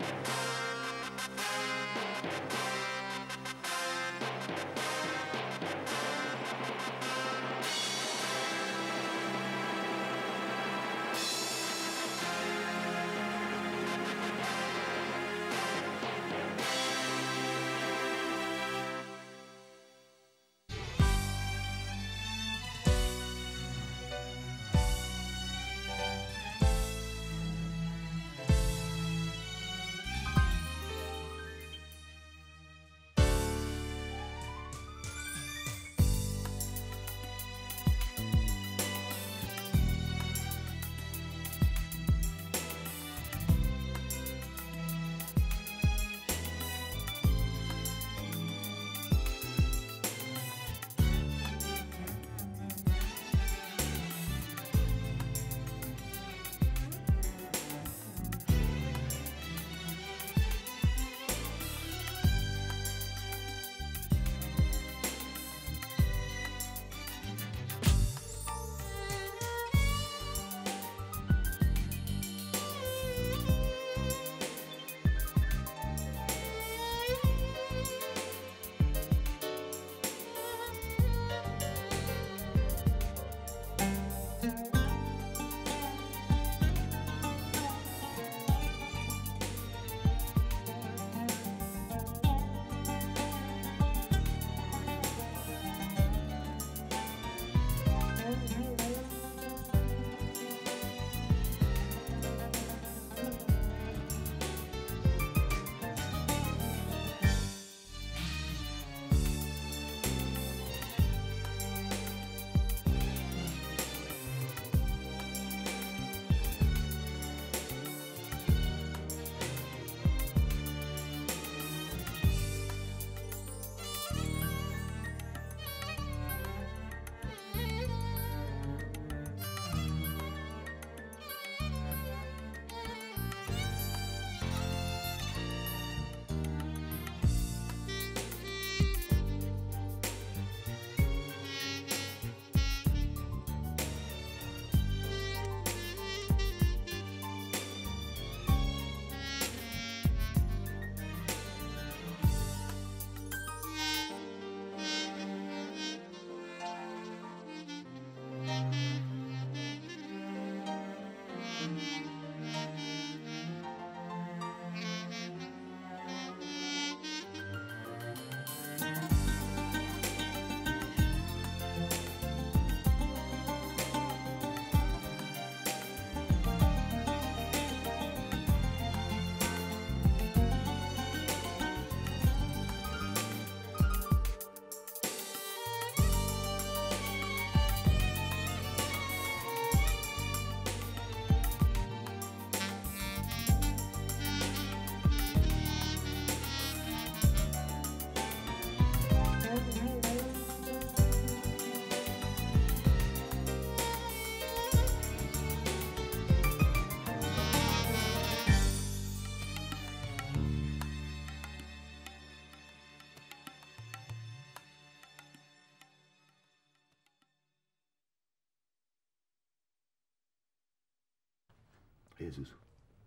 ايه يا زوزو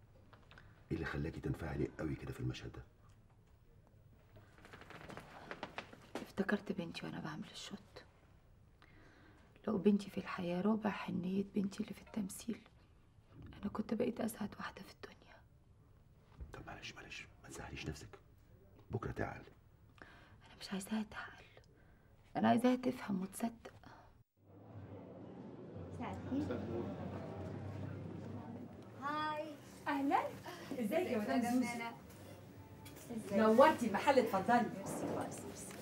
ايه اللي خلاكي تنفعلي قوي كده في المشهد ده افتكرت بنتي وانا بعمل الشوت لو بنتي في الحياة ربع حنية بنتي اللي في التمثيل انا كنت بقيت اسعد واحدة في الدنيا طب معلش معلش ما تزعليش نفسك بكره تعال انا مش عايزاها تعقل انا عايزاها تفهم وتصدق هاي اهلا ازيك يا مدام زوزو ازيك نورتي المحل اتفضلي ميرسي خالص ميرسي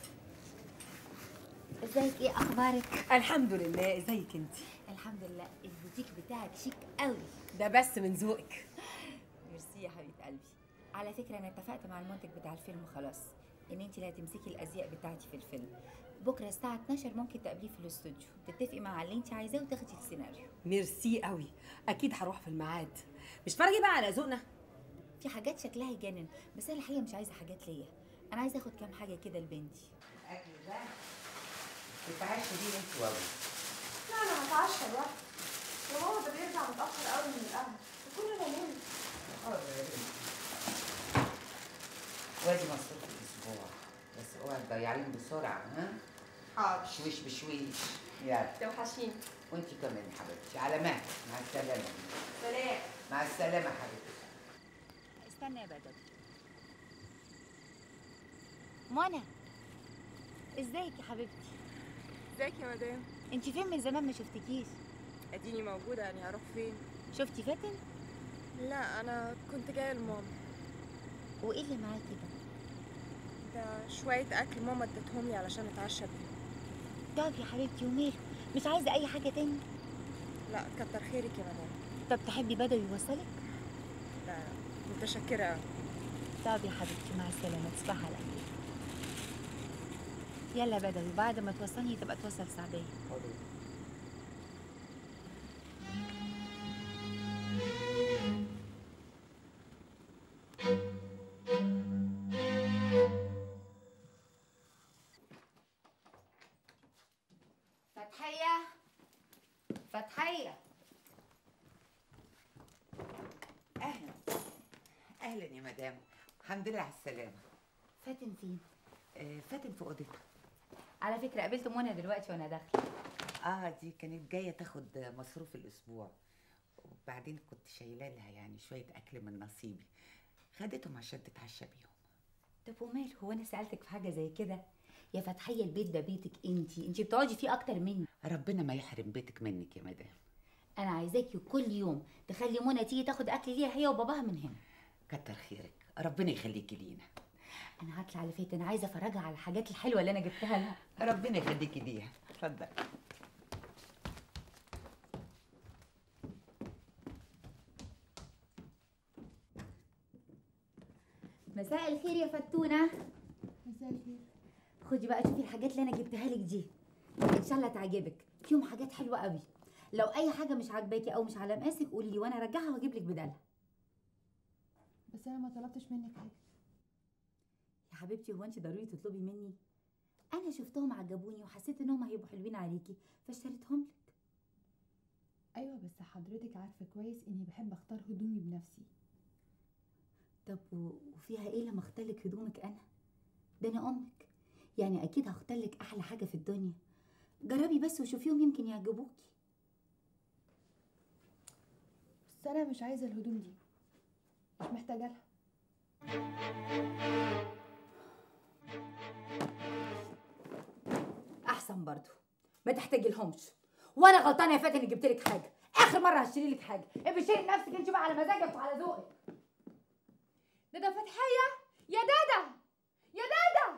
ازيك ايه اخبارك الحمد لله ازيك انت الحمد لله البوتيك بتاعك شيك قوي ده بس من ذوقك ميرسي يا حبيبه قلبي على فكره انا اتفقت مع المنتج بتاع الفيلم خلاص ان انت اللي هتمسكي الازياء بتاعتي في الفيلم بكره الساعه 12 ممكن تقابليه في الاستوديو تتفقي مع اللي انت عايزاه وتاخدي السيناريو ميرسي قوي اكيد هروح في الميعاد مش فرجي بقى على ذوقنا في حاجات شكلها يجنن بس انا الحقيقه مش عايزه حاجات ليا انا عايزه اخد كام حاجه كده لبنتي اكل ده تتعشى بيه انت وابوك لا انا هتعشى لوحدي وهو ده بيرجع متاخر قوي من القهوه وكلنا نمت حاضر يا بنتي ولادي مصروف الاسبوع بس اوعى تضيعيهم بسرعه ها حاضر بشويش بشويش يلا توحشيني وانت كمان يا حبيبتي على مهلك مع السلامه سلام مع السلامه حبيبتي استنى يا بدر منى ازيك يا حبيبتي ازيك يا مدام انت فين من زمان ما شفتكيش اديني موجودة يعني هروح فين شفتي فاتن لا انا كنت جاية لماما وايه اللي معاكي ده ده شوية اكل ماما ادتهم لي علشان اتعشى بيهم طب يا حبيبتي وماله مش عايزه اي حاجه تاني لا كتر خيرك يا مدام طب تحبي بدوي يوصلك لا لا متشكرة أوي. طب يا حبيبتي مع السلامه تصبحي على خير يلا يا بدوي بعد ما توصلني تبقى توصل سعديه فتحية فتحية اهلا اهلا يا مدام الحمد لله على السلامه فاتن فين؟ آه، فاتن في اوضتها على فكرة قابلت منى دلوقتي وانا داخلة اه دي كانت جايه تاخد مصروف الاسبوع وبعدين كنت شايله لها يعني شويه اكل من نصيبي خدتهم عشان تتعشى بيهم طب وماله هو انا سألتك في حاجة زي كده يا فتحية البيت ده بيتك انتي انتي بتقعدي فيه اكتر مني ربنا ما يحرم بيتك منك يا مدام انا عايزاكي كل يوم تخلي منى تيجي تاخد اكل ليها هي وباباها من هنا كتر خيرك ربنا يخليكي لينا انا هطلع على فاتن عايزة افرجها على الحاجات الحلوة اللي انا جبتها لها ربنا يخليكي ليها اتفضل مساء الخير يا فتونة مساء الخير خدي بقى شوفي الحاجات اللي انا جبتها لك دي ان شاء الله تعجبك فيهم حاجات حلوة قوي لو اي حاجة مش عاجباكي او مش على مقاسك قولي لي وانا ارجعها واجيب لك بدالها بس انا ما طلبتش منك حاجه يا حبيبتي هو انت ضروري تطلبي مني انا شفتهم عجبوني وحسيت انهم هيبقوا حلوين عليكي فاشتريتهم لك ايوه بس حضرتك عارفه كويس اني بحب اختار هدومي بنفسي طب و- وفيها ايه لما اختارلك هدومك انا ده انا امك يعني اكيد هختارلك احلى حاجه في الدنيا جربي بس وشوفيهم يمكن يعجبوكي بس انا مش عايزه الهدوم دي مش محتاجه لها احسن برضو ما تحتاجي لهمش وانا غلطانه يا فاتن اني جبت لك حاجه اخر مره هشتري لك حاجه ابشري لنفسك انت بقى على مزاجك وعلى ذوقك دادا فتحيه يا دادا يا دادا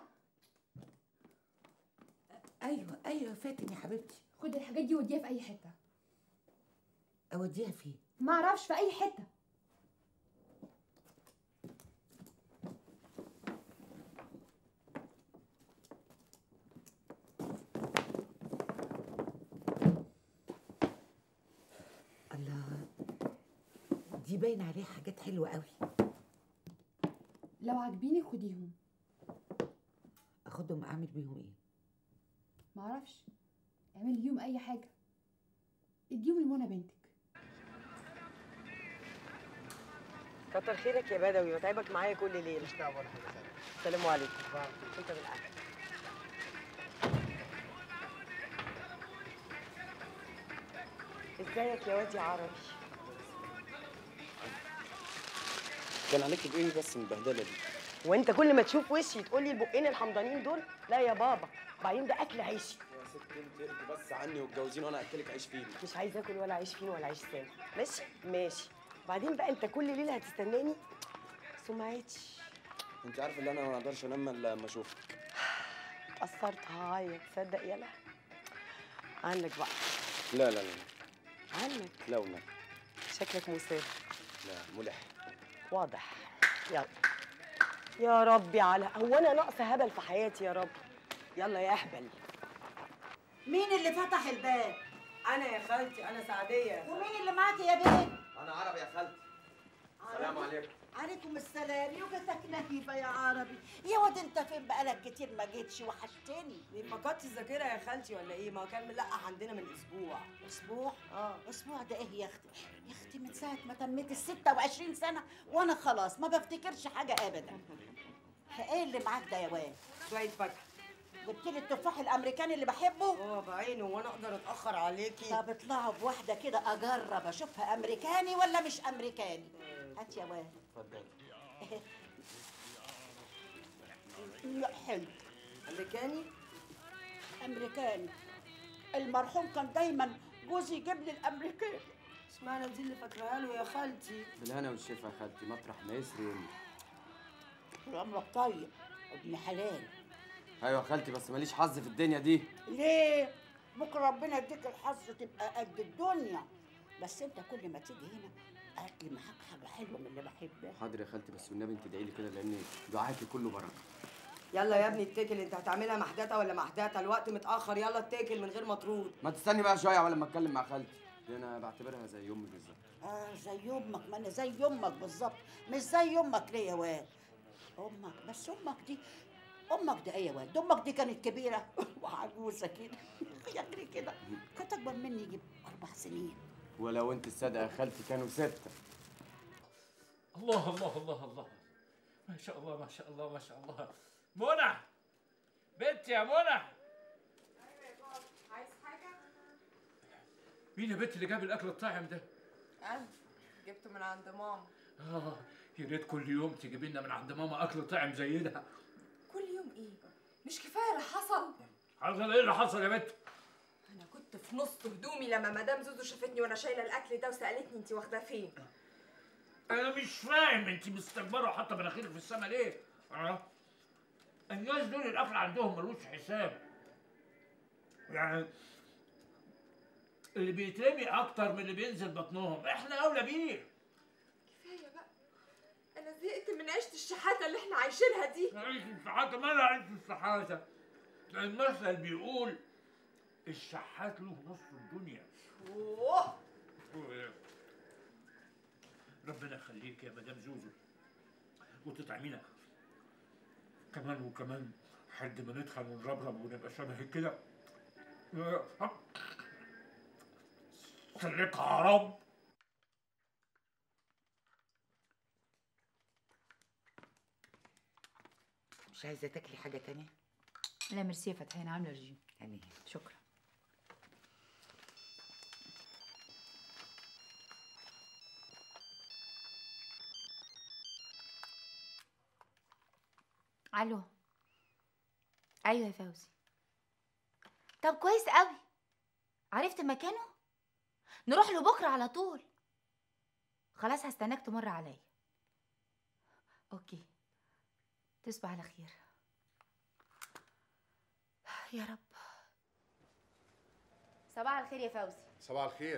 ايوه ايوه فاتن يا حبيبتي خدي الحاجات دي وديها في اي حته اوديها فين ما اعرفش في اي حته الله دي باين عليها حاجات حلوه قوي لو عاجبيني خديهم اخدهم اعمل بيهم ايه ما اعرفش اعملي بيهم اي حاجه اديهم لمنى بنتك كتر خيرك يا بدوي وتعبك معايا كل ليله مش تعب ولا حاجه ثانيه السلام عليكم انت بالعافيه ازيك يا واد يا عربي كان عليك بايه بس البهدله دي وانت كل ما تشوف وشي تقول لي البقين الحمضانين دول لا يا بابا بعدين ده اكل عيشي يا ست انت اهدي بس عني واتجوزين وانا اكلك عيش فيني مش عايزه اكل ولا عيش فين ولا عيش سام ماشي ماشي بعدين بقى انت كل ليله هتستناني سمعتش انت عارف ان انا ما اقدرش انام الا لما اشوفك اتأثرت هعيط تصدق يلا عنك بقى لا لا لا عنك لا وما شكلك مسافر لا ملح واضح يلا يا ربي على هو انا ناقصه هبل في حياتي يا رب يلا يا اهبل مين اللي فتح الباب؟ انا يا خالتي انا سعديه ومين اللي معاك يا بنت؟ انا عربي يا خالتي السلام عليكم عليكم السلام يوجتك نهيبة يا عربي يا واد انت فين بقالك كتير ما جيتش وحشتني فقدت الذاكره يا خالتي ولا ايه ما كان ملقح عندنا من اسبوع اسبوع اه اسبوع ده ايه يا اختي يا اختي من ساعة ما تميت ال 26 سنة وانا خلاص ما بفتكرش حاجة ابدا ايه اللي معاك ده يا واد شويه فاكهه جبت لي التفاح الامريكاني اللي بحبه اه بعينه وانا اقدر اتاخر عليكي طب اطلعوا بواحده كده اجرب اشوفها امريكاني ولا مش امريكاني هات يا واد اتفضل لا حلو امريكاني امريكاني المرحوم كان دايما جوزي يجيب لي الامريكاني اشمعنى دي اللي فاكراها له يا خالتي بالهنا والشفا يا خالتي مطرح ما يسري طول عمرك طيب ابن حلال ايوه يا خالتي بس ماليش حظ في الدنيا دي ليه بكره ربنا يديك الحظ تبقى قد الدنيا بس انت كل ما تيجي هنا هات لي معاك حاجه حلوه من اللي بحبها حاضر يا خالتي بس والنبي انت ادعي لي كده لان دعائك كله بركه يلا يا ابني اتكل انت هتعملها محداته ولا محداته الوقت متاخر يلا اتكل من غير ما ترود ما تستني بقى شويه ولا ما اتكلم مع خالتي دي انا بعتبرها زي امي بالظبط اه زي امك ما انا زي امك بالظبط مش زي امك ليه يا واد امك بس امك دي امك دي ايه يا واد امك دي كانت كبيره وعجوزه كده يعني كده كانت اكبر مني يجي اربع سنين ولو انت الصادقه يا خالتي كانوا سته الله الله الله الله ما شاء الله ما شاء الله ما شاء الله منى بنت يا منى عايز حاجة؟ مين يا بنت اللي جاب الاكل الطاعم ده أنا جبته من عند ماما اه يا ريت كل يوم تجيبي لنا من عند ماما اكل طاعم زي ده كل يوم إيه؟ مش كفاية اللي حصل؟ حصل ايه اللي حصل يا بنت أنا كنت في نص هدومي لما مدام زوزو شافتني وأنا شايلة الأكل ده وسألتني أنت واخداه فين؟ انا مش فاهم انت مستكبره وحاطه مناخيرك في السما ليه اه الناس دول الاكل عندهم ملوش حساب يعني اللي بيترمي اكتر من اللي بينزل بطنهم احنا اولى بيه كفاية بقى أنا زهقت من عيشة الشحاتة اللي إحنا عايشينها دي عيش الشحاتة مالها عيش الشحاتة المثل بيقول الشحات له نص الدنيا أوه ربنا يخليك يا مدام زوزو وتطعمينا كمان وكمان حد ما ندخل ونربرب ونبقى شبه كده سلكها يا رب مش عايزه تاكلي حاجه تانية لا ميرسي يا فتحي انا عامله رجيم يعني شكرا الو ايوه يا فوزي طب كويس قوي عرفت مكانه نروح له بكره على طول خلاص هستناك تمر عليا اوكي تصبح على خير يا رب صباح الخير يا فوزي صباح الخير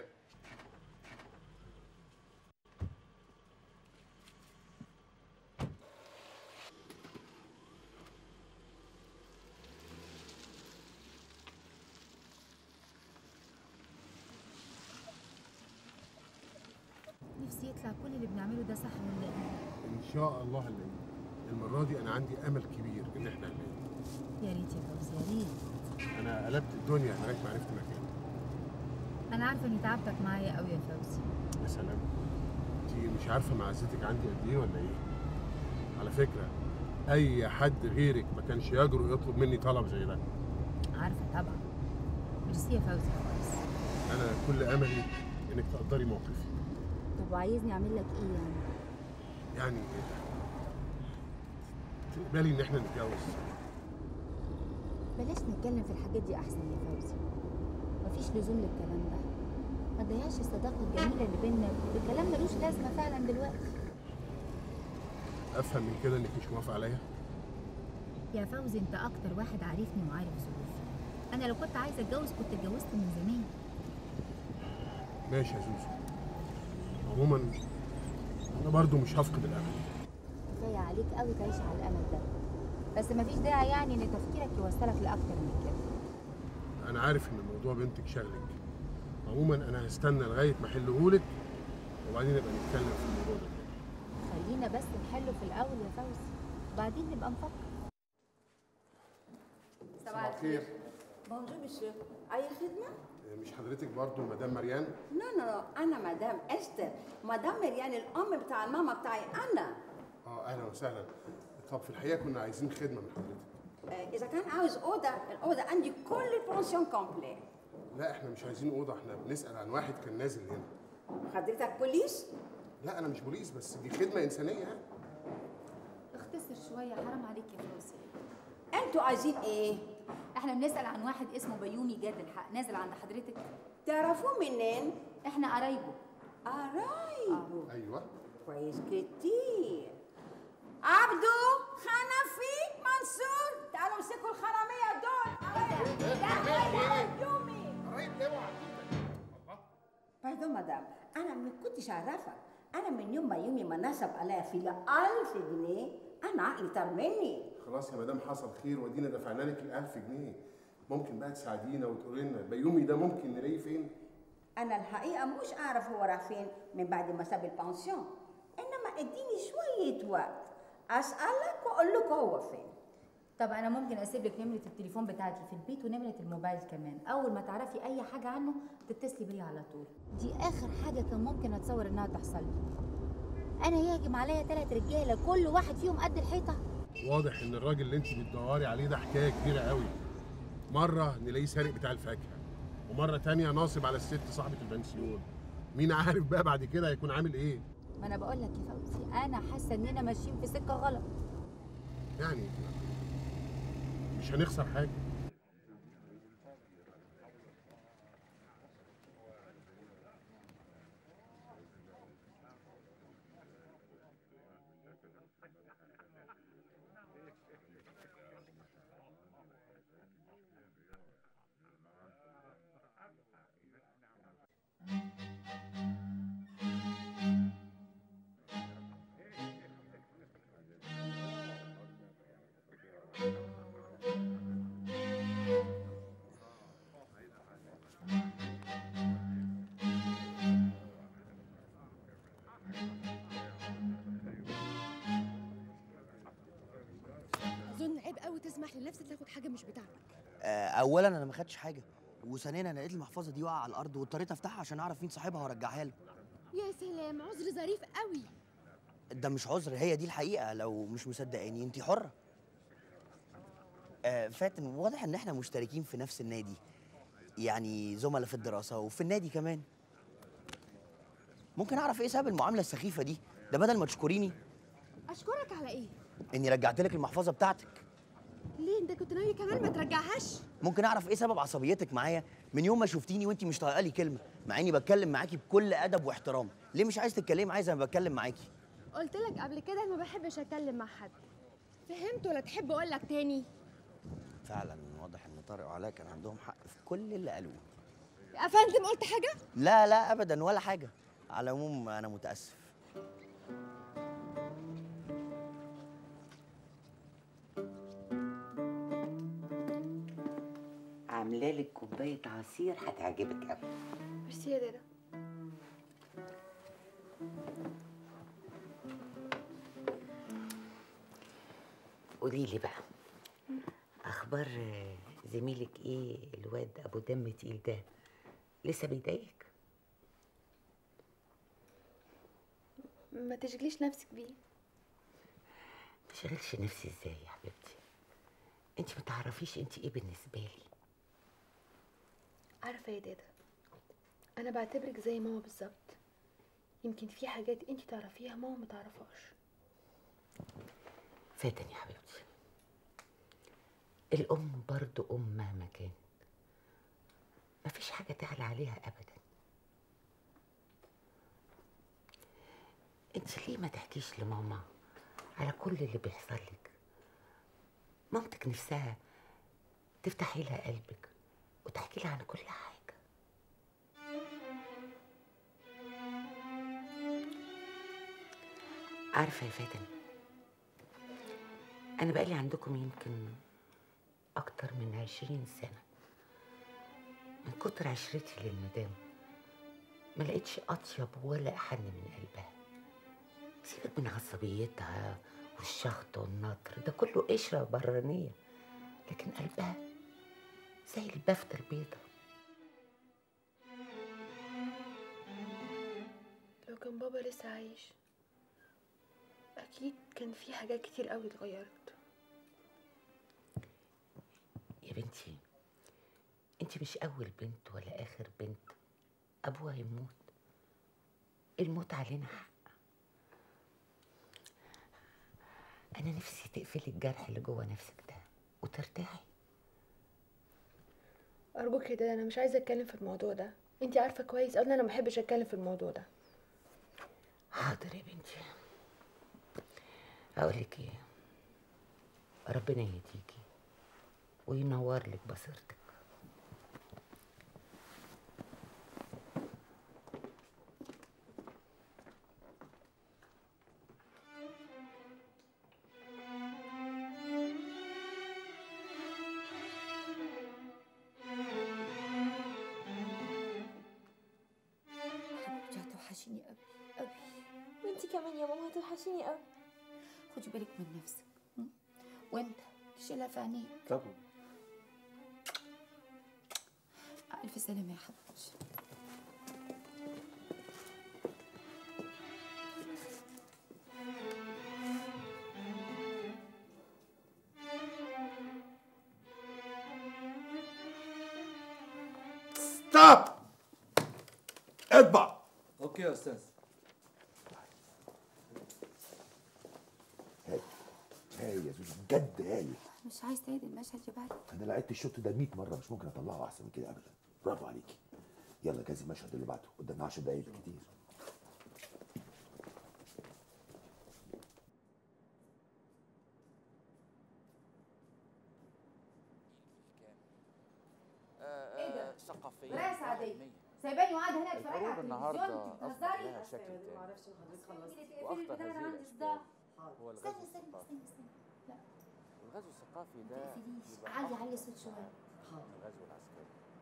نفسي يطلع كل اللي بنعمله ده صح ونلاقيه ان شاء الله هنلاقيه المره دي انا عندي امل كبير ان احنا هنلاقيه يا ريت يا فوزي يا ريت انا قلبت الدنيا هناك ما عرفت مكانه انا عارفه اني تعبتك معايا قوي يا فوزي يا سلام انت مش عارفه معزتك عندي قد ايه ولا ايه على فكره اي حد غيرك ما كانش يجرؤ يطلب مني طلب زي ده عارفه طبعا ميرسي يا فوزي خالص انا كل املي انك تقدري موقفي طب وعايزني اعمل لك ايه يعني يعني تقبلي ان احنا نتجوز بلاش نتكلم في الحاجات دي احسن يا فوزي مفيش لزوم للكلام ده ما تضيعش الصداقه الجميله اللي بينا بكلام ملوش لازمه فعلا دلوقتي افهم من كده انك مش موافقه عليا يا فوزي انت اكتر واحد عارفني وعارف ظروفي انا لو كنت عايزه اتجوز كنت اتجوزت من زمان ماشي يا زوزو عموما انا برضو مش هفقد الامل كفايه عليك قوي تعيش على الامل ده بس مفيش داعي يعني ان تفكيرك يوصلك لاكتر من كده انا عارف ان موضوع بنتك شغلك عموما انا هستنى لغايه ما احلهولك وبعدين نبقى نتكلم في الموضوع ده خلينا بس نحله في الاول يا فوزي وبعدين نبقى نفكر صباح الخير بونجور مسيو اي خدمه مش حضرتك برضو مدام مريان نو نو انا مدام استر مدام مريان الام بتاع الماما بتاعي انا اه اهلا وسهلا طب في الحقيقه كنا عايزين خدمه من حضرتك آه، اذا كان عاوز اوضه الاوضه عندي كل البونسيون كومبلي لا احنا مش عايزين اوضه احنا بنسال عن واحد كان نازل هنا حضرتك بوليس لا انا مش بوليس بس دي خدمه انسانيه يعني اختصر شويه حرام عليك يا فوزي انتوا عايزين ايه احنا بنسال عن واحد اسمه بيومي جاد الحق نازل عند حضرتك تعرفوه منين احنا قرايبه قرايبه ايوه كويس كتير عبدو حنفي منصور تعالوا امسكوا الحراميه دول ده يومي باردون مدام انا ما كنتش اعرفك انا من يوم ما يومي ما نصب عليا في ألف جنيه انا عقلي طار مني خلاص يا مدام حصل خير ودينا دفعنا لك ال 1000 جنيه ممكن بقى تساعدينا وتقولي لنا بيومي ده ممكن نلاقيه فين انا الحقيقه مش اعرف هو راح فين من بعد ما ساب البانسيون انما اديني شويه وقت اسالك واقول لك هو فين طب انا ممكن اسيب لك نمره التليفون بتاعتي في البيت ونمره الموبايل كمان اول ما تعرفي اي حاجه عنه تتصلي بيا على طول دي اخر حاجه كان ممكن اتصور انها تحصل لي انا يهجم عليا ثلاث رجاله كل واحد فيهم قد الحيطه واضح ان الراجل اللي انت بتدوري عليه ده حكايه كبيره قوي مره نلاقيه سارق بتاع الفاكهه ومره تانية ناصب على الست صاحبه البنسيون مين عارف بقى بعد كده هيكون عامل ايه ما انا بقول لك يا فوزي انا حاسه اننا ماشيين في سكه غلط يعني مش هنخسر حاجه اظن عيب قوي تسمح لنفسك تاخد حاجه مش بتاعتك آه، اولا انا ما خدتش حاجه وثانيا انا لقيت المحفظه دي واقعه على الارض واضطريت افتحها عشان اعرف مين صاحبها وارجعها له يا سلام عذر ظريف قوي ده مش عذر هي دي الحقيقه لو مش مصدقاني انت حره آه فاتن واضح ان احنا مشتركين في نفس النادي يعني زملاء في الدراسه وفي النادي كمان ممكن اعرف ايه سبب المعامله السخيفه دي ده بدل ما تشكريني اشكرك على ايه اني رجعت لك المحفظه بتاعتك ليه انت كنت ناوي كمان ما ترجعهاش ممكن اعرف ايه سبب عصبيتك معايا من يوم ما شفتيني وانت مش طايقه لي كلمه مع اني بتكلم معاكي بكل ادب واحترام ليه مش عايز تتكلمي عايزه انا بتكلم معاكي قلت لك قبل كده ما بحبش اتكلم مع حد فهمت ولا تحب اقول لك تاني فعلا واضح ان طارق وعلاء كان عندهم حق في كل اللي قالوه يا فندم قلت حاجه لا لا ابدا ولا حاجه على العموم انا متاسف عامله لك كوبايه عصير هتعجبك قوي ميرسي يا دادا قولي لي بقى اخبار آه، زميلك ايه الواد ابو دم تقيل ده لسه بيضايقك ما تشغليش نفسك بيه ما شغلش نفسي ازاي يا حبيبتي انت ما تعرفيش انت ايه بالنسبه لي عارفه يا دادا انا بعتبرك زي ماما بالظبط يمكن في حاجات انت تعرفيها ماما ما تعرفهاش فاتن يا حبيبتي الام برضو ام مهما كان مفيش حاجه تعلى عليها ابدا انت ليه ما تحكيش لماما على كل اللي بيحصل لك مامتك نفسها تفتحي لها قلبك وتحكي لها عن كل حاجه عارفه يا فاتن انا بقالي عندكم يمكن اكتر من عشرين سنه من كتر عشرتي للمدام ما لقيتش اطيب ولا احن من قلبها سيبك من عصبيتها والشخط والنطر ده كله قشره برانيه لكن قلبها زي البافته البيضه لو كان بابا لسه عايش اكيد كان في حاجات كتير قوي اتغيرت يا بنتي انت مش اول بنت ولا اخر بنت ابوها يموت الموت علينا حق انا نفسي تقفلي الجرح اللي جوه نفسك ده وترتاحي ارجوك يا دادا انا مش عايزه اتكلم في الموضوع ده انت عارفه كويس ان انا ما بحبش اتكلم في الموضوع ده حاضر يا بنتي اقول لك ايه ربنا يهديكي وينور لك بصيرتك حبيبتي هتوحشيني قوي قوي وانتي كمان يا ماما هتوحشيني قوي خدي بالك من نفسك م? وانت تشيلها في عينيك طبعا الف سلامه يا حبيبتي ستوب اطبع اوكي يا استاذ هاي هاي يا زوزو بجد هاي مش عايز تعيد المشهد يا بعد انا لعبت الشوط ده 100 مره مش ممكن اطلعه احسن من كده ابدا برافو عليكي يلا جهزي المشهد اللي بعده قدامنا 10 دقايق كتير ايه ده؟ ثقافية مراية سعدية سايباني وقاعدة هنا اتفرج على الحروب التلفزيون النهارده انت أصبح بتهزري لها شكل تاني معرفش حضرتك خلصتي واخطر البتاع هذه انا عندي الاشكال صداع هو استني الغزو استني الثقافي استني استني لا الغزو الثقافي ده تقفليش يبقى علي أخطر علي الصوت شوية من الغزو العسكري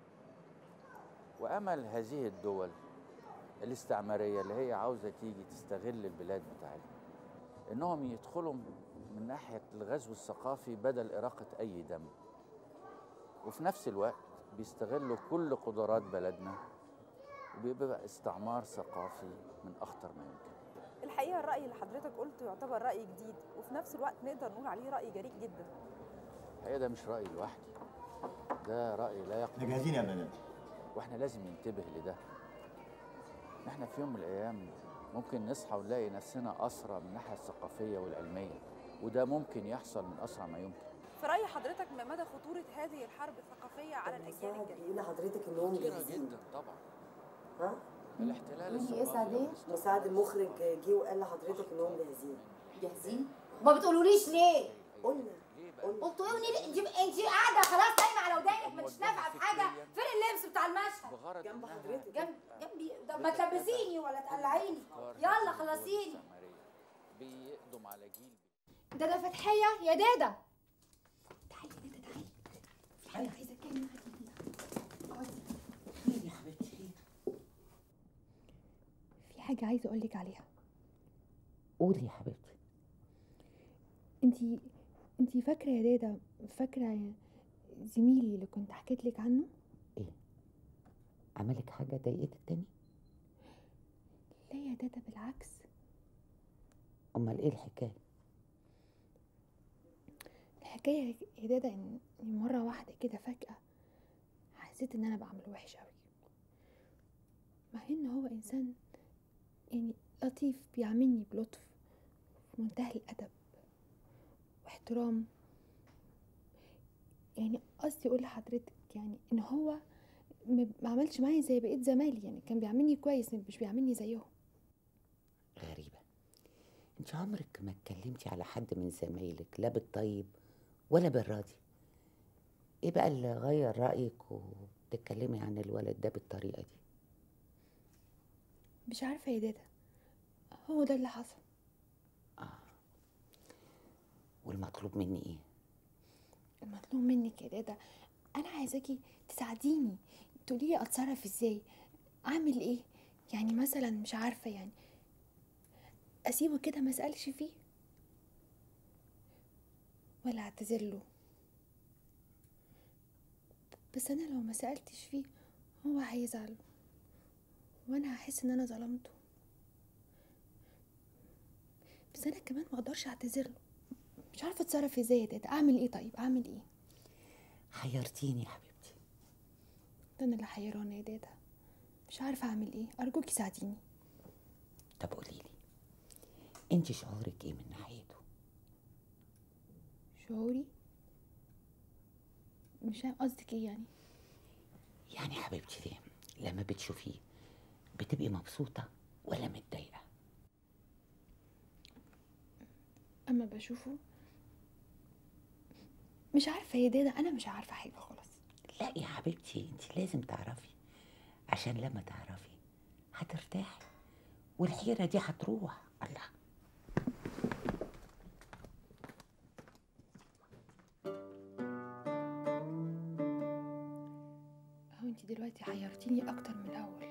وامل هذه الدول الاستعماريه اللي هي عاوزه تيجي تستغل البلاد بتاعتها انهم يدخلوا من ناحيه الغزو الثقافي بدل اراقه اي دم وفي نفس الوقت بيستغلوا كل قدرات بلدنا وبيبقى استعمار ثقافي من اخطر ما يمكن الحقيقه الراي اللي حضرتك قلته يعتبر راي جديد وفي نفس الوقت نقدر نقول عليه راي جريء جدا الحقيقه ده مش رايي لوحدي ده راي لا يقبل احنا جاهزين يا مدام واحنا لازم ننتبه لده احنا في يوم من الايام ممكن نصحى ونلاقي نفسنا اسرى من الناحيه الثقافيه والعلميه وده ممكن يحصل من اسرع ما يمكن في راي حضرتك ما مدى خطوره هذه الحرب الثقافيه على الاجيال الجديده بيقول لحضرتك انهم خطيره جاهزين جدا طبعا ها؟ الاحتلال قولي ايه الثقافي سعدية؟ مساعد المخرج جه وقال لحضرتك انهم جاهزين جاهزين ما بتقولوليش ليه قلنا قلتوا ايه ونيلي انت انت قاعده خلاص نايمه على ودانك مش نافعه في حاجه فين اللبس بتاع المشهد بغرض جنب حضرتك جنب جنبي طب ما تلبسيني ولا تقلعيني يلا خلصيني بيقدم على جيل دادا فتحية يا دادا في حاجه عايزه اتكلم معاكي خير يا حبيبتي خير في حاجه عايزه اقول لك عليها قولي يا حبيبتي انتي انتي فاكره يا دادا فاكره زميلي اللي كنت حكيت لك عنه عملك حاجه ضايقتك تاني لا يا دادا بالعكس امال ايه الحكايه الحكايه يا دادا ان إن مره واحده كده فجاه حسيت ان انا بعمل وحش قوي مع ان هو انسان يعني لطيف بيعاملني بلطف في منتهى الادب واحترام يعني قصدي اقول لحضرتك يعني ان هو ما ما عملش معايا زي بقية زمايلي يعني كان بيعاملني كويس مش بيعاملني زيهم غريبه انت عمرك ما اتكلمتي على حد من زمايلك لا بالطيب ولا بالراضي ايه بقى اللي غير رايك وبتتكلمي عن الولد ده بالطريقه دي مش عارفه يا دادا هو ده اللي حصل والمطلوب مني ايه المطلوب منك يا دادا انا عايزاكي تساعديني تقولي لي اتصرف ازاي اعمل ايه يعني مثلا مش عارفه يعني اسيبه كده ما اسالش فيه ولا اعتذر له بس انا لو ما سالتش فيه هو هيزعل وانا هحس ان انا ظلمته بس انا كمان ما اقدرش اعتذر له مش عارفه اتصرف ازاي يا دادا اعمل ايه طيب اعمل ايه حيرتيني يا حبيبتي ده انا اللي حيرانه يا دادا مش عارفه اعمل ايه ارجوكي ساعديني طب قولي لي انت شعورك ايه من ناحيته شعوري مش فاهم قصدك ايه يعني يعني حبيبتي دي لما بتشوفيه بتبقي مبسوطه ولا متضايقه اما بشوفه مش عارفه يا دادا انا مش عارفه حاجه خالص لا يا حبيبتي انت لازم تعرفي عشان لما تعرفي هترتاحي والحيرة دي هتروح الله اهو انت دلوقتي حيرتيني اكتر من الاول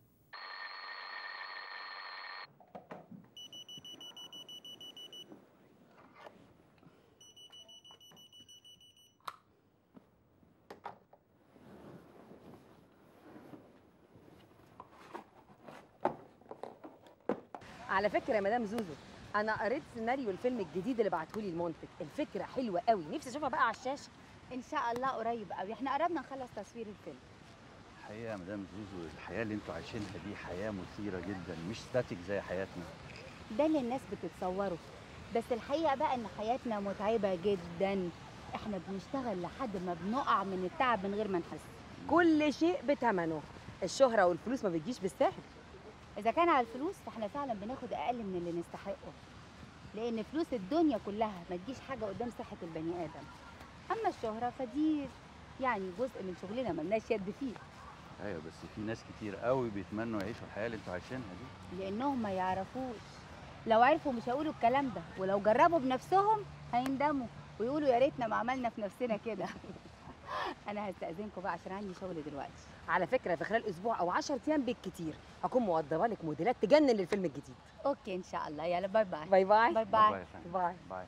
على فكره يا مدام زوزو انا قريت سيناريو الفيلم الجديد اللي بعتهولي المنتج الفكره حلوه قوي نفسي اشوفها بقى على الشاشه ان شاء الله قريب قوي احنا قربنا نخلص تصوير الفيلم الحقيقه يا مدام زوزو الحياه اللي انتوا عايشينها دي حياه مثيره جدا مش ستاتيك زي حياتنا ده اللي الناس بتتصوره بس الحقيقه بقى ان حياتنا متعبه جدا احنا بنشتغل لحد ما بنقع من التعب من غير ما نحس كل شيء بثمنه الشهره والفلوس ما بتجيش بالساهل اذا كان على الفلوس فاحنا فعلا بناخد اقل من اللي نستحقه لان فلوس الدنيا كلها ما تجيش حاجه قدام صحه البني ادم اما الشهره فدي يعني جزء من شغلنا ملناش يد فيه ايوه بس في ناس كتير قوي بيتمنوا يعيشوا الحياه اللي انتوا عايشينها دي لانهم ما يعرفوش لو عرفوا مش هيقولوا الكلام ده ولو جربوا بنفسهم هيندموا ويقولوا يا ريتنا ما عملنا في نفسنا كده انا هستاذنكم بقى عشان عندي شغل دلوقتي على فكره في خلال اسبوع او 10 ايام بالكتير هكون موضبه لك موديلات تجنن للفيلم الجديد اوكي ان شاء الله يلا باي باي باي باي باي باي باي يا فندم. باي باي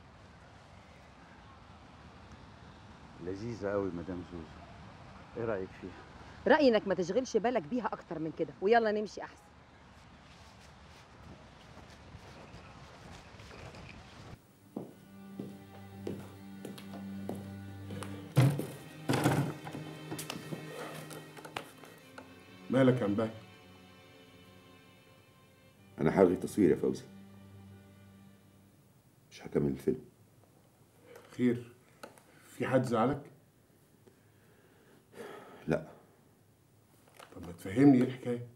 لذيذه قوي مدام زوزو ايه رايك فيها رايي انك ما تشغلش بالك بيها اكتر من كده ويلا نمشي احسن مالك يا مباهي انا هلغي تصوير يا فوزي مش هكمل الفيلم خير في حد زعلك لا طب ما تفهمني ايه الحكايه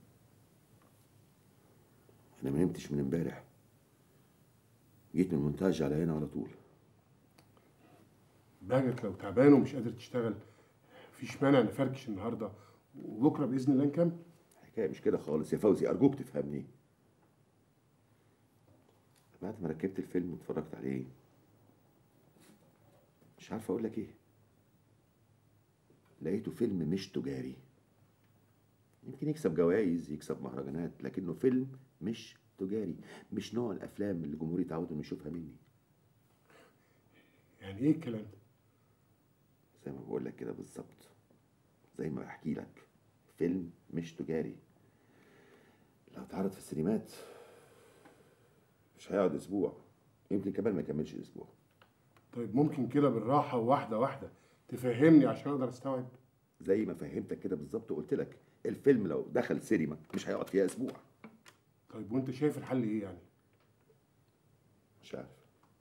انا ما نمتش من امبارح جيت من المونتاج على هنا على طول باجت لو تعبان ومش قادر تشتغل مفيش مانع نفركش النهارده وبكره باذن الله نكمل الحكايه مش كده خالص يا فوزي ارجوك تفهمني بعد ما ركبت الفيلم واتفرجت عليه مش عارف اقول لك ايه لقيته فيلم مش تجاري يمكن يكسب جوائز يكسب مهرجانات لكنه فيلم مش تجاري مش نوع الافلام اللي الجمهور يتعود انه يشوفها مني يعني ايه الكلام ده زي ما بقول لك كده بالظبط زي ما بحكي لك فيلم مش تجاري لو اتعرض في السينمات مش هيقعد اسبوع يمكن كمان ما يكملش اسبوع طيب ممكن كده بالراحه وواحده واحده تفهمني عشان اقدر استوعب زي ما فهمتك كده بالظبط وقلت لك الفيلم لو دخل سينما مش هيقعد فيها اسبوع طيب وانت شايف الحل ايه يعني مش عارف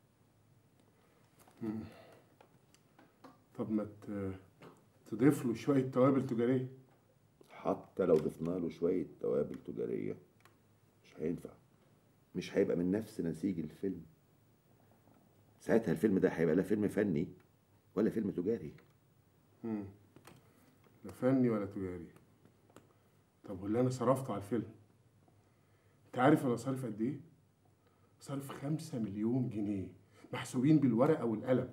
مم. طب ما ت- تضيف له شويه توابل تجاريه حتى لو ضفنا له شويه توابل تجاريه مش هينفع مش هيبقى من نفس نسيج الفيلم ساعتها الفيلم ده هيبقى لا فيلم فني ولا فيلم تجاري مم. لا فني ولا تجاري طب واللي انا صرفته على الفيلم انت عارف انا صارف قد ايه صارف خمسة مليون جنيه محسوبين بالورقه والقلم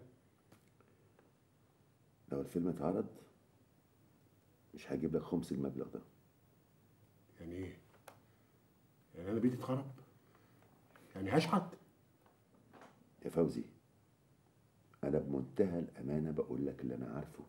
لو الفيلم اتعرض مش هجيب لك خمس المبلغ ده يعني ايه يعني انا بيتي اتخرب يعني هشحت يا فوزي انا بمنتهى الامانه بقول لك اللي انا عارفه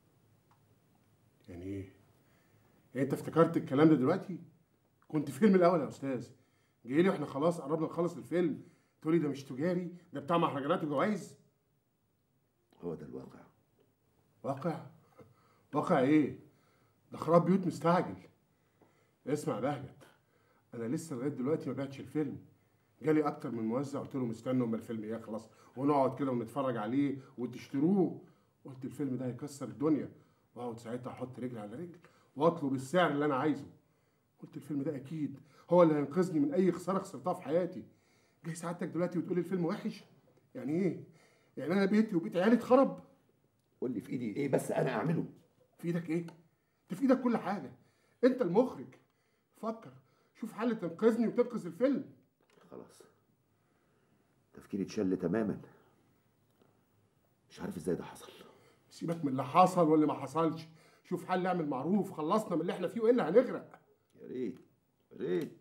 يعني ايه يعني انت افتكرت الكلام ده دلوقتي كنت فين من الاول يا استاذ جاي لي واحنا خلاص قربنا نخلص الفيلم تقولي ده مش تجاري ده بتاع مهرجانات وجوائز هو ده الواقع واقع واقع ايه ده خراب بيوت مستعجل اسمع بهجت انا لسه لغايه دلوقتي ما بعتش الفيلم جالي اكتر من موزع قلت لهم استنوا اما الفيلم يخلص ونقعد كده ونتفرج عليه وتشتروه قلت الفيلم ده هيكسر الدنيا واقعد ساعتها احط رجل على رجل واطلب السعر اللي انا عايزه قلت الفيلم ده اكيد هو اللي هينقذني من اي خساره خسرتها في حياتي جاي سعادتك دلوقتي وتقولي الفيلم وحش يعني ايه يعني انا بيتي وبيت عيالي اتخرب قول لي في ايدي ايه بس انا اعمله في ايدك ايه انت في ايدك كل حاجه انت المخرج فكر شوف حل تنقذني وتنقذ الفيلم خلاص تفكيري اتشل تماما مش عارف ازاي ده حصل سيبك من اللي حصل واللي ما حصلش شوف حل اعمل معروف خلصنا من اللي احنا فيه والا هنغرق يا ريت يا ريت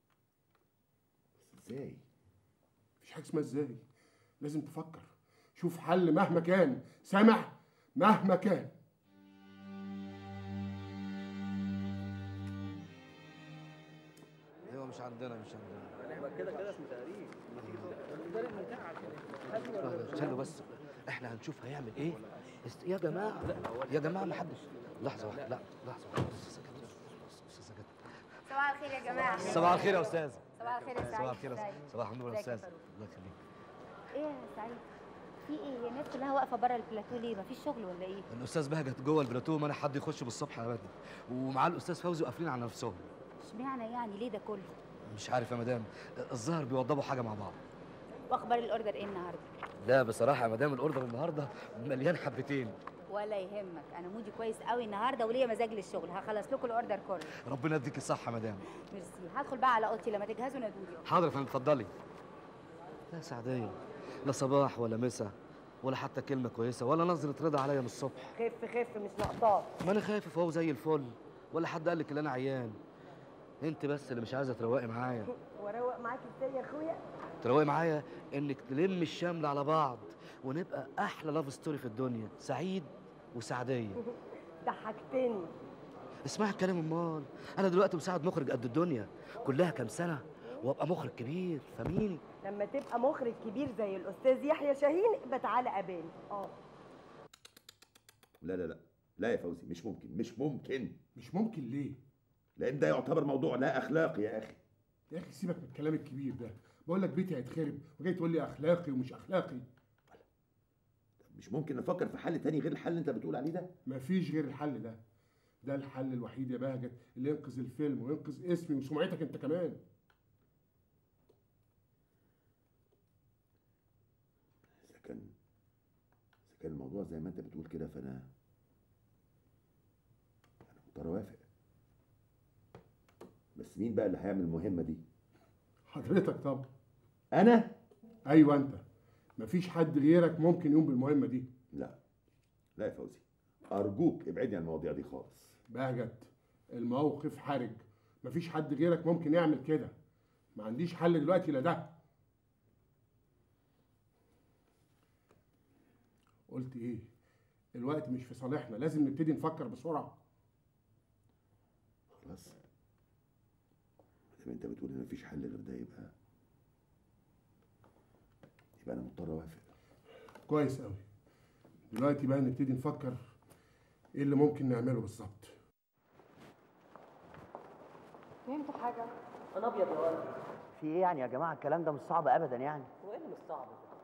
بس ازاي مفيش حاجه اسمها ازاي لازم تفكر شوف حل مهما كان سامع مهما كان ايوه مش عندنا مش عندنا يبقى كده كده اسمه تقريب استنوا بس احنا هنشوف هيعمل ايه است... يا جماعه يا جماعه ما حدش لحظه واحده لا لحظه واحده صباح الخير يا جماعه صباح الخير يا استاذ صباح الخير يا سعيد صباح الخير يا سعيد. صباح النور يا ازيك يا استاذ فاروق؟ الله يخليك ايه يا سعيد في ايه هي الناس كلها واقفه بره البلاتو ليه مفيش شغل ولا ايه الاستاذ بهجت جوه البلاتو ما انا حد يخش بالصبح ابدا ومعاه الاستاذ فوزي وقافلين على نفسهم اشمعنى يعني ليه ده كله مش عارف يا مدام الظاهر بيوضبوا حاجه مع بعض واخبار الاوردر ايه النهارده لا بصراحه يا مدام الاوردر النهارده مليان حبتين ولا يهمك انا مودي كويس قوي النهارده وليا مزاج للشغل هخلص لكم الاوردر كله ربنا يديك الصحه يا مدام ميرسي هدخل بقى على اوضتي لما تجهزوا نادوني حاضر يا فندم اتفضلي لا سعديه لا صباح ولا مسا ولا حتى كلمه كويسه ولا نظره رضا عليا من الصبح خف خف مش ناقصاك ما انا خايف فهو زي الفل ولا حد قال لك ان انا عيان انت بس اللي مش عايزه تروقي معايا واروق معاك ازاي يا اخويا تروقي معايا انك تلم الشمل على بعض ونبقى احلى لاف ستوري في الدنيا سعيد وسعديه ضحكتني اسمعي الكلام امال انا دلوقتي مساعد مخرج قد الدنيا كلها كام سنه وابقى مخرج كبير فاهميني لما تبقى مخرج كبير زي الاستاذ يحيى شاهين يبقى تعالى قابلني اه لا لا لا لا يا فوزي مش ممكن مش ممكن مش ممكن ليه لان ده يعتبر موضوع لا اخلاقي يا اخي يا اخي سيبك من الكلام الكبير ده بقول لك بيتي هيتخرب وجاي تقول لي اخلاقي ومش اخلاقي مش ممكن نفكر في حل تاني غير الحل اللي انت بتقول عليه ده مفيش غير الحل ده ده الحل الوحيد يا بهجت اللي ينقذ الفيلم وينقذ اسمي وسمعتك انت كمان اذا كان اذا كان الموضوع زي ما انت بتقول كده فانا انا مضطر اوافق بس مين بقى اللي هيعمل المهمه دي حضرتك طبعا انا ايوه انت مفيش حد غيرك ممكن يقوم بالمهمه دي لا لا يا فوزي ارجوك ابعدني عن المواضيع دي خالص بهجت الموقف حرج مفيش حد غيرك ممكن يعمل كده ما عنديش حل دلوقتي لا ده قلت ايه الوقت مش في صالحنا لازم نبتدي نفكر بسرعه خلاص ما دام انت بتقول ان مفيش حل غير ده يبقى يبقى انا مضطر اوافق كويس قوي دلوقتي بقى نبتدي نفكر ايه اللي ممكن نعمله بالظبط فهمتوا حاجه انا ابيض يا ولد في ايه يعني يا جماعه الكلام ده مش صعب ابدا يعني وايه اللي مش صعب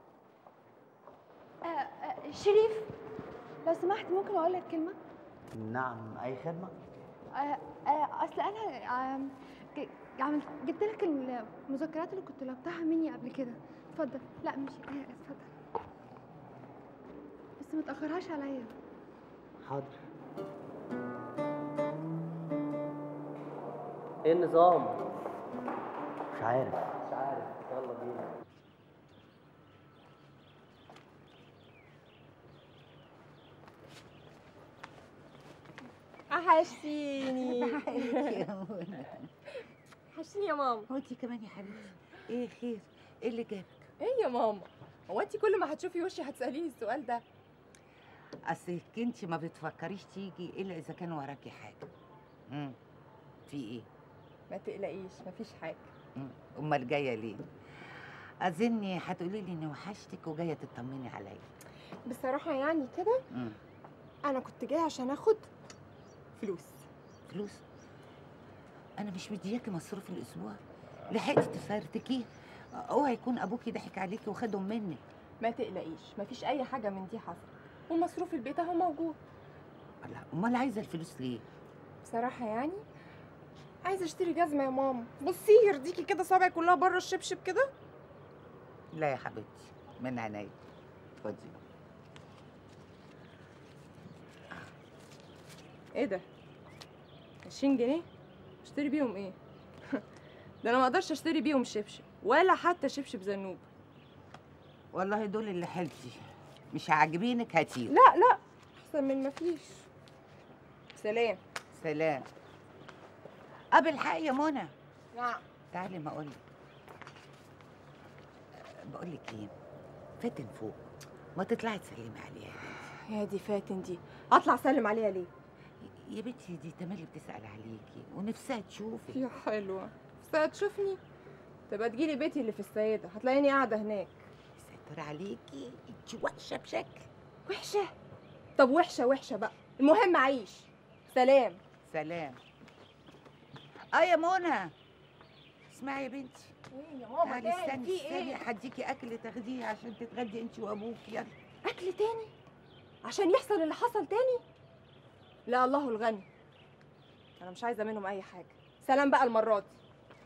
آه آه شريف لو سمحت ممكن اقول لك كلمه نعم اي خدمه آه آه اصل انا آه ج- عملت جبت لك المذكرات اللي كنت طلبتها مني قبل كده اتفضل لا مش آه اتفضل بس ما تاخرهاش عليا حاضر ايه النظام؟ مش عارف مش عارف يلا بينا وحشتيني وحشتيني يا ماما وانت كمان يا حبيبتي ايه خير ايه اللي جابك ايه يا ماما هو انت كل ما هتشوفي وشي هتساليني السؤال ده اصلك انت ما بتفكريش تيجي الا اذا كان وراكي حاجه امم في ايه ما تقلقيش مفيش حاجه مم. امال جايه ليه اظني هتقولي لي اني وحشتك وجايه تطمني عليا بصراحه يعني كده مم. انا كنت جايه عشان اخد فلوس فلوس انا مش مدياكي مصروف الاسبوع لحقتي تفرتكيه اوعي يكون ابوكي ضحك عليكي وخدهم منك ما تقلقيش مفيش اي حاجه من دي حصلت ومصروف البيت اهو موجود الله امال عايزه الفلوس ليه بصراحه يعني عايزه اشتري جزمه يا ماما بصي يرضيكي كده صابعي كلها بره الشبشب كده لا يا حبيبتي من عينيا خدي ايه ده 20 جنيه اشتري بيهم ايه ده انا ما اقدرش اشتري بيهم شبشب ولا حتى شبشب زنوب والله دول اللي حلتي مش عاجبينك هاتيه لا لا احسن من ما فيش سلام سلام اب الحق يا منى نعم تعالي ما اقول لك بقول لك ايه فاتن فوق ما تطلعي تسلمي عليها يا دي فاتن دي اطلع اسلم عليها ليه يا بنتي دي تملي بتسال عليكي ونفسها تشوفك يا حلوه بس هتشوفني تبقى تجيلي بيتي اللي في السيده هتلاقيني قاعده هناك ستر عليكي انت وحشه بشكل وحشه طب وحشه وحشه بقى المهم اعيش سلام سلام اه يا منى اسمعي يا بنتي ايه يا ماما تعالي تاني استني في استني ايه هديكي اكل تاخديه عشان تتغدي انت وابوك يلا اكل تاني عشان يحصل اللي حصل تاني لا الله الغني انا مش عايزه منهم اي حاجه سلام بقى المره دي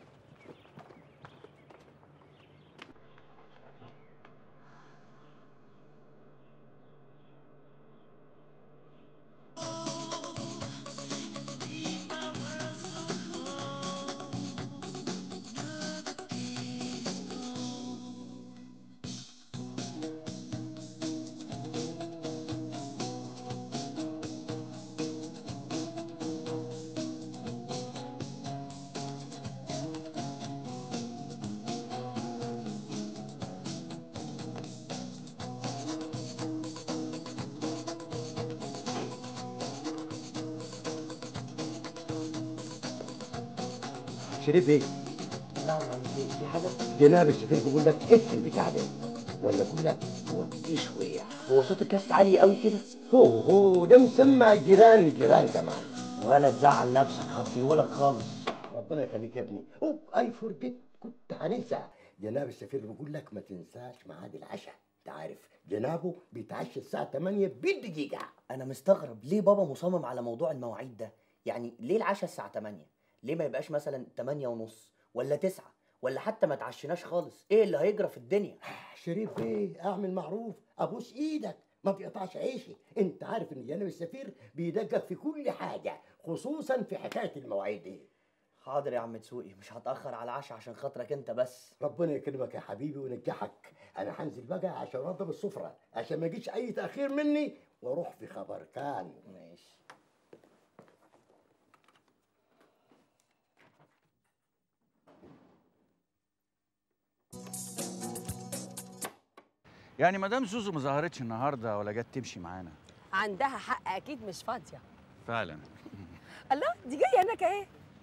شريف ايه؟ في حاجة؟ جناب السفير بيقول لك اقفل البتاع ده ولا بيقول لك وطي شوية هو صوت الكاس عالي قوي كده؟ هو هو ده مسمع الجيران الجيران كمان ولا تزعل نفسك خطيولك خالص ربنا يخليك يا ابني اوه اي فورجيت كنت هنسى جناب السفير بيقول لك ما تنساش ميعاد العشاء انت عارف جنابه بيتعشى الساعة 8 بالدقيقة انا مستغرب ليه بابا مصمم على موضوع المواعيد ده يعني ليه العشاء الساعه 8 ليه ما يبقاش مثلا 8 ونص ولا 9 ولا حتى ما تعشناش خالص ايه اللي هيجرى في الدنيا شريف ايه اعمل معروف ابوس ايدك ما تقطعش عيشي انت عارف ان جناب السفير بيدقق في كل حاجة خصوصا في حكاية المواعيد دي حاضر يا عم تسوقي مش هتاخر على العشاء عشان خاطرك انت بس ربنا يكرمك يا حبيبي وينجحك انا هنزل بقى عشان انظم السفرة عشان ما يجيش اي تأخير مني واروح في خبر كان ماشي يعني مدام زوزو ما ظهرتش النهارده ولا جت تمشي معانا عندها حق اكيد مش فاضيه فعلا الله دي جايه هناك اهي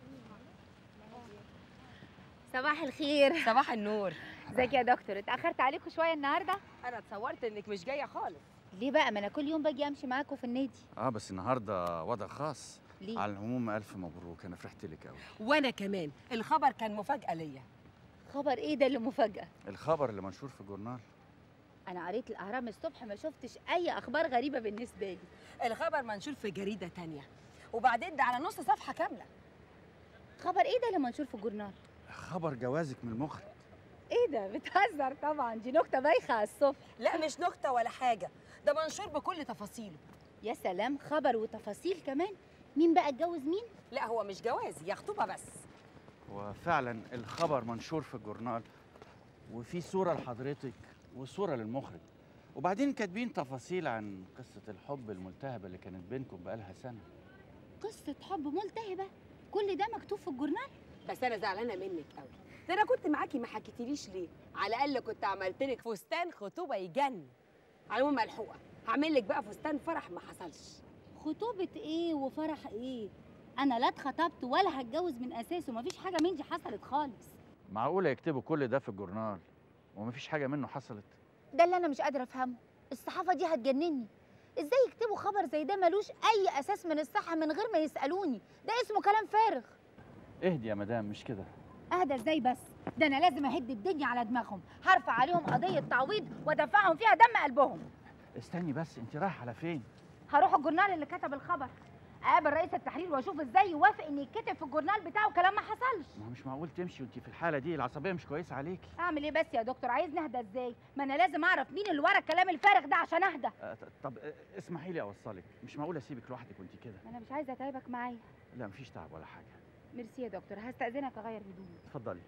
صباح الخير صباح النور ازيك يا دكتور اتاخرت عليكم شويه النهارده انا اتصورت انك مش جايه خالص ليه بقى ما انا كل يوم باجي امشي معاكم في النادي اه بس النهارده وضع خاص ليه؟ على العموم الف مبروك انا فرحت لك قوي وانا كمان الخبر كان مفاجاه ليا خبر ايه ده اللي مفاجاه الخبر اللي منشور في الجورنال انا قريت الاهرام الصبح ما شفتش اي اخبار غريبه بالنسبه لي الخبر منشور في جريده تانية وبعدين ده على نص صفحه كامله خبر ايه ده اللي منشور في الجورنال خبر جوازك من المخرج ايه ده بتهزر طبعا دي نكته بايخه على الصبح لا مش نكته ولا حاجه ده منشور بكل تفاصيله يا سلام خبر وتفاصيل كمان مين بقى اتجوز مين لا هو مش جواز هي خطوبه بس وفعلا الخبر منشور في الجورنال وفي صوره لحضرتك وصوره للمخرج وبعدين كاتبين تفاصيل عن قصه الحب الملتهبه اللي كانت بينكم بقالها سنه قصه حب ملتهبه كل ده مكتوب في الجورنال بس انا زعلانه منك قوي ده انا كنت معاكي ما حكيتيليش ليه على الاقل كنت عملت لك فستان خطوبه يجن على العموم ملحوقه هعمل لك بقى فستان فرح ما حصلش خطوبه ايه وفرح ايه انا لا اتخطبت ولا هتجوز من اساسه مفيش حاجه من دي حصلت خالص معقوله يكتبوا كل ده في الجورنال ومفيش حاجه منه حصلت ده اللي انا مش قادره افهمه الصحافه دي هتجنني ازاي يكتبوا خبر زي ده ملوش اي اساس من الصحه من غير ما يسالوني ده اسمه كلام فارغ اهدي يا مدام مش كده اهدى ازاي بس ده انا لازم اهد الدنيا على دماغهم هرفع عليهم قضيه تعويض وادفعهم فيها دم قلبهم استني بس انت رايحه على فين هروح الجورنال اللي كتب الخبر اقابل رئيس التحرير واشوف ازاي يوافق ان يتكتب في الجورنال بتاعه كلام ما حصلش ما هو مش معقول تمشي وانت في الحاله دي العصبيه مش كويسه عليكي اعمل ايه بس يا دكتور عايز نهدى ازاي ما انا لازم اعرف مين اللي ورا الكلام الفارغ ده عشان اهدى آه، ط- طب آه، اسمحي لي اوصلك مش معقول اسيبك لوحدك وانت كده انا مش عايزه اتعبك معايا لا مفيش تعب ولا حاجه ميرسي يا دكتور هستاذنك اغير هدومي اتفضلي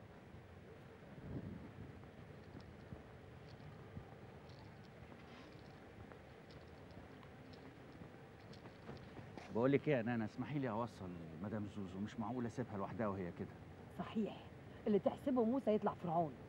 بقول لك ايه يا نانا اسمحي لي اوصل مدام زوزو مش معقول اسيبها لوحدها وهي كده صحيح اللي تحسبه موسى يطلع فرعون